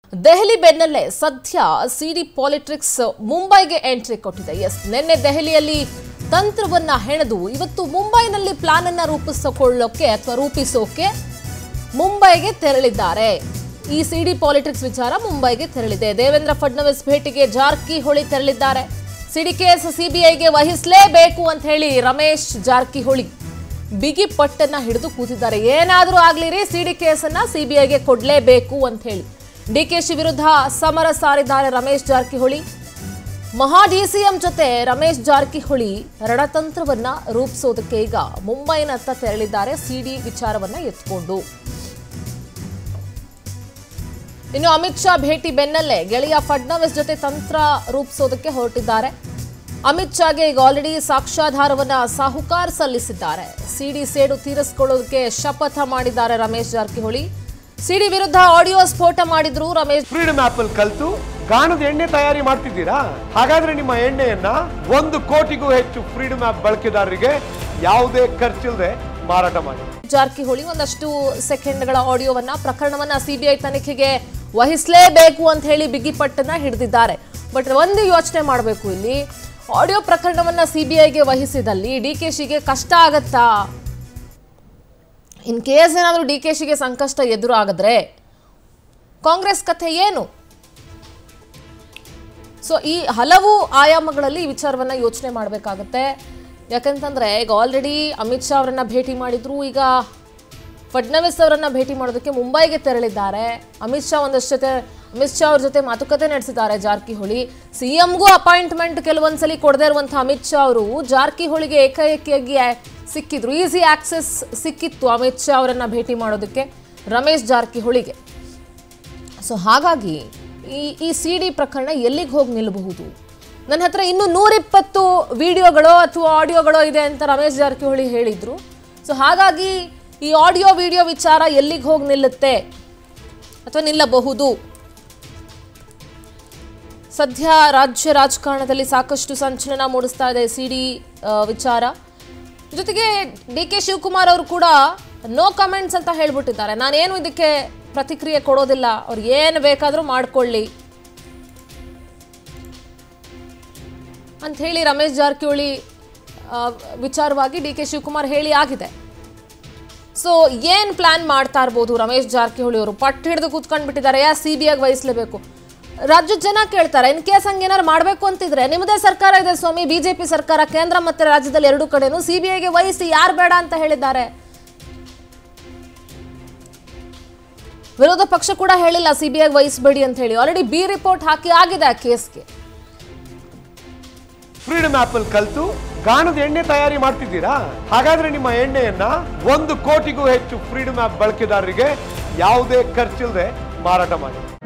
ದೆಹಲಿ ಬೆನ್ನಲ್ಲೇ ಸದ್ಯ CD politics ಮುಂಬೈಗೆ ಎಂಟ್ರಿ ಕೊಟ್ಟಿದೆ ಎಸ್ ನಿನ್ನೆ ದೆಹಲಿಯಲ್ಲಿ ತಂತ್ರವನ್ನ ಹೆಣೆದು ಇವತ್ತು ಮುಂಬೈನಲ್ಲಿ ಪ್ಲಾನ್ ಅನ್ನ ರೂಪಿಸಿಕೊಳ್ಳೋಕೆ ಅಥವಾ ರೂಪಿಸೋಕೆ ಮುಂಬೈಗೆ ತೆರಳಿದ್ದಾರೆ ಈ ಸಿಡಿ ಪಾಲಿಟಿಕ್ಸ್ ವಿಚಾರ ಮುಂಬೈಗೆ ತೆರಳಿದೆ ದೇವೇಂದ್ರ ಫಡ್ನವೀಸ್ ಭೇಟಿಗೆ ಜಾರಕಿಹೊಳಿ ತೆರಳಿದ್ದಾರೆ ಸಿಡಿ ಕೇಸ್ ಸಿಬಿಐಗೆ ವಹಿಸಲೇಬೇಕು ಅಂತ ಹೇಳಿ ರಮೇಶ್ ಜಾರಕಿಹೊಳಿ ಬಿಗಿ ಪಟ್ಟನ್ನ ಹಿಡಿದು ಕೂತಿದ್ದಾರೆ ಏನಾದರೂ ಆಗ್ಲಿರಿ ಸಿಡಿ ಕೇಸನ್ನ ಸಿಬಿಐಗೆ ಕೊಡ್ಲೇಬೇಕು ಅಂತ ಹೇಳಿ ಡಿಕೆಶಿ ವಿರುದ್ಧ ಸಮರ ಸಾರಿದ್ದಾರೆ ರಮೇಶ್ ಜಾರಕಿಹೊಳಿ ಮಹಾ ಡಿಸಿಎಂ ಜೊತೆ ರಮೇಶ್ ಜಾರಕಿಹೊಳಿ ರಣತಂತ್ರವನ್ನ ರೂಪಿಸೋದಕ್ಕೆ ಈಗ ಮುಂಬೈನತ್ತ ತೆರಳಿದ್ದಾರೆ ಸಿಡಿ ವಿಚಾರವನ್ನ ಎತ್ಕೊಂಡು ಇನ್ನು ಅಮಿತ್ ಶಾ ಭೇಟಿ ಬೆನ್ನಲ್ಲೇ ಗೆಳೆಯ ಫಡ್ನವೀಸ್ ಜೊತೆ ತಂತ್ರ ರೂಪಿಸೋದಕ್ಕೆ ಹೊರಟಿದ್ದಾರೆ ಅಮಿತ್ ಶಾಗೆ ಈಗ ಆಲ್ರೆಡಿ ಸಾಕ್ಷ್ಯಾಧಾರವನ್ನ ಸಾಹುಕಾರ್ ಸಲ್ಲಿಸಿದ್ದಾರೆ ಸಿಡಿ ಸೇಡು ತೀರಿಸಿಕೊಳ್ಳೋದಕ್ಕೆ ಶಪಥ ಮಾಡಿದ್ದಾರೆ ರಮೇಶ್ ಜಾರಕಿಹೊಳಿ ಸಿಡಿ ವಿರುದ್ಧ ಆಡಿಯೋ ಸ್ಫೋಟ ಮಾಡಿದ್ರು ರಮೇಶ್ ಫ್ರೀಡಮ್ ಆಪ್ ಅಲ್ಲಿ ಕಲ್ತು ಗಾಣದ ಎಣ್ಣೆ ತಯಾರಿ ಮಾಡ್ತಿದ್ದೀರಾ ಹಾಗಾದ್ರೆ ನಿಮ್ಮ ಎಣ್ಣೆಯನ್ನ ಒಂದು ಕೋಟಿಗೂ ಹೆಚ್ಚು ಫ್ರೀಡಮ್ ಆಪ್ ಬಳಕೆದಾರರಿಗೆ ಯಾವುದೇ ಖರ್ಚಿಲ್ಲದೆ ಮಾರಾಟ ಮಾಡಿ ಜಾರಕಿಹೊಳಿ ಒಂದಷ್ಟು ಸೆಕೆಂಡ್ಗಳ ಆಡಿಯೋವನ್ನ ಪ್ರಕರಣವನ್ನ ಸಿಬಿಐ ತನಿಖೆಗೆ ವಹಿಸಲೇಬೇಕು ಅಂತ ಹೇಳಿ ಬಿಗಿಪಟ್ಟನ್ನ ಹಿಡಿದಿದ್ದಾರೆ ಬಟ್ ಒಂದು ಯೋಚನೆ ಮಾಡಬೇಕು ಇಲ್ಲಿ ಆಡಿಯೋ ಪ್ರಕರಣವನ್ನ ಸಿಬಿಐಗೆ ವಹಿಸಿದಲ್ಲಿ ಡಿ ಕೆ ಶಿಗೆ ಕಷ್ಟ ಆಗತ್ತಾ ಇನ್ ಕೇಸ್ ಏನಾದರೂ ಡಿ ಕೆ ಶಿಗೆ ಸಂಕಷ್ಟ ಎದುರು ಆಗಿದ್ರೆ ಕಾಂಗ್ರೆಸ್ ಕಥೆ ಏನು ಸೊ ಈ ಹಲವು ಆಯಾಮಗಳಲ್ಲಿ ಈ ವಿಚಾರವನ್ನ ಯೋಚನೆ ಮಾಡಬೇಕಾಗತ್ತೆ ಯಾಕಂತಂದ್ರೆ ಈಗ ಆಲ್ರೆಡಿ ಅಮಿತ್ ಶಾ ಅವರನ್ನ ಭೇಟಿ ಮಾಡಿದ್ರು ಈಗ ಫಡ್ನವೀಸ್ ಅವರನ್ನ ಭೇಟಿ ಮಾಡೋದಕ್ಕೆ ಮುಂಬೈಗೆ ತೆರಳಿದ್ದಾರೆ ಅಮಿತ್ ಶಾ ಒಂದಷ್ಟು ಜೊತೆ ಅಮಿತ್ ಶಾ ಅವ್ರ ಜೊತೆ ಮಾತುಕತೆ ನಡೆಸಿದ್ದಾರೆ ಜಾರಕಿಹೊಳಿ ಸಿಎಂಗೂ ಅಪಾಯಿಂಟ್ಮೆಂಟ್ ಕೆಲವೊಂದ್ಸಲಿ ಕೊಡದೇ ಇರುವಂಥ ಅಮಿತ್ ಶಾ ಅವರು ಜಾರಕಿಹೊಳಿಗೆ ಏಕಾಏಕಿಯಾಗಿ ಆ- ಸಿಕ್ಕಿದ್ರು ಈಸಿ ಆಕ್ಸೆಸ್ ಸಿಕ್ಕಿತ್ತು ಅಮಿತ್ ಶಾ ಅವರನ್ನ ಭೇಟಿ ಮಾಡೋದಕ್ಕೆ ರಮೇಶ್ ಜಾರಕಿಹೊಳಿಗೆ ಸೊ ಹಾಗಾಗಿ ಈ ಈ ಸಿ ಡಿ ಪ್ರಕರಣ ಎಲ್ಲಿಗೆ ಹೋಗಿ ನಿಲ್ಲಬಹುದು ನನ್ನ ಹತ್ರ ಇನ್ನೂ ನೂರಿಪ್ಪತ್ತು ವಿಡಿಯೋಗಳೋ ಅಥವಾ ಆಡಿಯೋಗಳೋ ಇದೆ ಅಂತ ರಮೇಶ್ ಜಾರಕಿಹೊಳಿ ಹೇಳಿದ್ರು ಸೊ ಹಾಗಾಗಿ ಈ ಆಡಿಯೋ ವಿಡಿಯೋ ವಿಚಾರ ಎಲ್ಲಿಗೆ ಹೋಗಿ ನಿಲ್ಲುತ್ತೆ ಅಥವಾ ನಿಲ್ಲಬಹುದು ಸದ್ಯ ರಾಜ್ಯ ರಾಜಕಾರಣದಲ್ಲಿ ಸಾಕಷ್ಟು ಸಂಚಲನ ಮೂಡಿಸ್ತಾ ಇದೆ ಸಿ ಡಿ ವಿಚಾರ ಜೊತೆಗೆ ಡಿ ಕೆ ಶಿವಕುಮಾರ್ ಅವರು ಕೂಡ ನೋ ಕಮೆಂಟ್ಸ್ ಅಂತ ಹೇಳ್ಬಿಟ್ಟಿದ್ದಾರೆ ನಾನೇನು ಇದಕ್ಕೆ ಪ್ರತಿಕ್ರಿಯೆ ಕೊಡೋದಿಲ್ಲ ಅವ್ರು ಏನು ಬೇಕಾದರೂ ಮಾಡ್ಕೊಳ್ಳಿ ಅಂತ ಹೇಳಿ ರಮೇಶ್ ಜಾರಕಿಹೊಳಿ ಆ, ವಿಚಾರವಾಗಿ ಡಿ ಕೆ ಶಿವಕುಮಾರ್ ಹೇಳಿ ಆಗಿದೆ ಸೊ ಏನ್ ಪ್ಲಾನ್ ಮಾಡ್ತಾ ಇರ್ಬೋದು ರಮೇಶ್ ಜಾರಕಿಹೊಳಿ ಅವರು ಪಟ್ಟು ಹಿಡಿದು ಕೂತ್ಕೊಂಡು ಬಿಟ್ಟಿದ್ದಾರೆ ಯಾ ಸಿ ಬಿ ಐಗೆ ವಹಿಸ್ಲೇಬೇಕು ರಾಜ್ಯದ ಜನ ಕೇಳ್ತಾರೆ ಇನ್ ಕೇಸ್ ಹಂಗೆ ಏನಾರು ಮಾಡಬೇಕು ಅಂತಿದ್ರೆ ನಿಮ್ಮದೇ ಸರ್ಕಾರ ಇದೆ ಸ್ವಾಮಿ ಬಿಜೆಪಿ ಸರ್ಕಾರ ಕೇಂದ್ರ ಮತ್ತೆ ರಾಜ್ಯದಲ್ಲಿ ಎರಡು ಕಡೆನೂ ಸಿ ಬಿ ಐಗೆ ವಹಿಸಿ ಯಾರು ಬೇಡ ಅಂತ ಹೇಳಿದ್ದಾರೆ ವಿರೋಧ ಪಕ್ಷ ಕೂಡ ಹೇಳಿಲ್ಲ ಸಿ ಬಿ ಐಗೆ ವಹಿಸಬೇಡಿ ಅಂತ ಹೇಳಿ ಆಲ್ರೆಡಿ ಬಿ ರಿಪೋರ್ಟ್ ಹಾಕಿ ಆಗಿದೆ ಆ ಕೇಸ್ಗೆ ಫ್ರೀಡಮ್ ಆಪ್ ಅಲ್ಲಿ ಕಲ್ತು ಗಾಣದ ಎಣ್ಣೆ ತಯಾರಿ ಮಾಡ್ತಿದ್ದೀರಾ ಹಾಗಾದ್ರೆ ನಿಮ್ಮ ಎಣ್ಣೆಯನ್ನ ಒಂದು ಕೋಟಿಗೂ ಹೆಚ್ಚು ಫ್ರೀಡಮ್ ಆಪ್ ಬಳಕೆದಾರರಿಗೆ ಯಾವುದೇ ಖರ್ಚಿಲ್ಲದೆ ಮಾರಾಟ ಮಾಡಿ